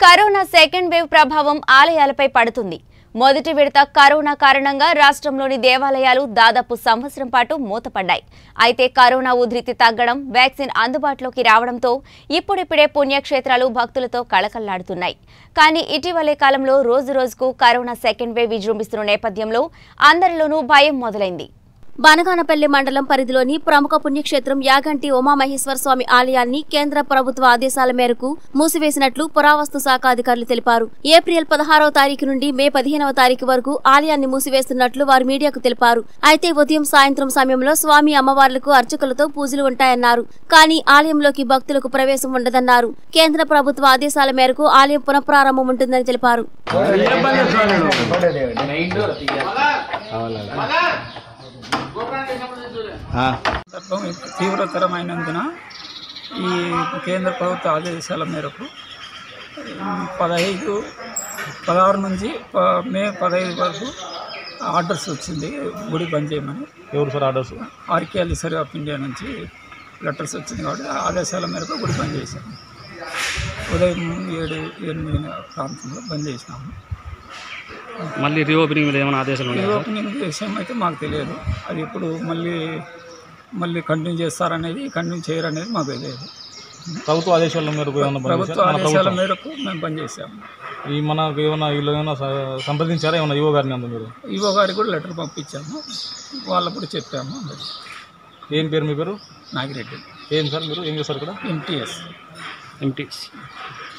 Corona second wave ప్రభావం ఆలయాలపై పడుతుంది మొదటి విడత కరోనా కారణంగా రాష్ట్రంలోని దేవాలయాలు దాదాపు సంవత్సరం పాటు మూతపడ్డాయి అయితే కరోనా ఉధృతి తగ్గడం వ్యాక్సిన్ అందుబాటులోకి రావడంతో ఇప్పుడిప్పుడే పుణ్యక్షేత్రాలు భక్తులతో కళకళ్లాడుతున్నాయి కానీ ఇటీవలే కాలంలో రోజు రోజుకు కరోనా సెకండ్ వేవ్ విజృంభిస్తున్న నేపథ్యంలో అందరిలోనూ భయం మొదలైంది బనగానపల్లి మండలం పరిధిలోని ప్రముఖ పుణ్యక్షేత్రం యాగంటి ఉమామహేశ్వర స్వామి ఆలయాన్ని కేంద్ర ప్రభుత్వ ఆదేశాల మేరకు మూసివేసినట్లు పురావస్తు శాఖ అధికారులు తెలిపారు ఏప్రిల్ పదహారవ తారీఖు నుండి మే పదిహేనవ తారీఖు వరకు ఆలయాన్ని మూసివేస్తున్నట్లు వారు మీడియాకు తెలిపారు అయితే ఉదయం సాయంత్రం సమయంలో స్వామి అమ్మవార్లకు అర్చకులతో పూజలు ఉంటాయన్నారు కానీ ఆలయంలోకి భక్తులకు ప్రవేశం ఉండదన్నారు కేంద్ర ప్రభుత్వ ఆదేశాల మేరకు ఆలయం పునఃప్రారంభం ఉంటుందని తెలిపారు సందర్భం తీవ్రతరమైనందున ఈ కేంద్ర ప్రభుత్వ ఆదేశాల మేరకు ఉమ్, పదహైదు పదహారు నుంచి ప- మే పదహైదు వరకు ఆర్డర్స్ వచ్చింది గుడి బంద్ చేయమని ఎవరు sir orders archaeological survey of India నుంచి లెటర్స్ వచ్చింది కాబట్టి ఆ ఆదేశాల మేరకు గుడి బంద్ చేశాము ఉదయం ఏడు ఎనిమిది ప్రాంతంలో బంద్ చేసినాము మళ్ళీ రీఓపెనింగ్ మీద ఏమైనా ఆదేశాలు ఈ ఉన్నాయా ఓపెనింగ్ విషయం అయితే మాకు తెలియదు అది ఎప్పుడు మళ్ళీ మళ్ళీ కంటిన్యూ చేస్తారనేది కంటిన్యూ చేయరనేది మాకు తెలియదు ప్రభుత్వ ఆదేశాల మేరకు ఏమైనా బంద్ ప్రభుత్వ చేశారా? మన ఆదేశాల ప్రభుత్వం మేరకు మేము పనిచేసాము ఈ మనకు ఏమైనా వీళ్ళు ఏమైనా స- సంప్రదించారా ఏమైనా యువ గారిని అందు మీరు ఈవో గారికి కూడా లెటర్ పంపించాము వాళ్ళకు కూడా చెప్పాము ఏం పేరు మీ పేరు నాగిరెడ్డి ఏం సార్ మీరు ఏం చేస్తారు ఇక్కడ ఎంటీఎస్ ఎంటీ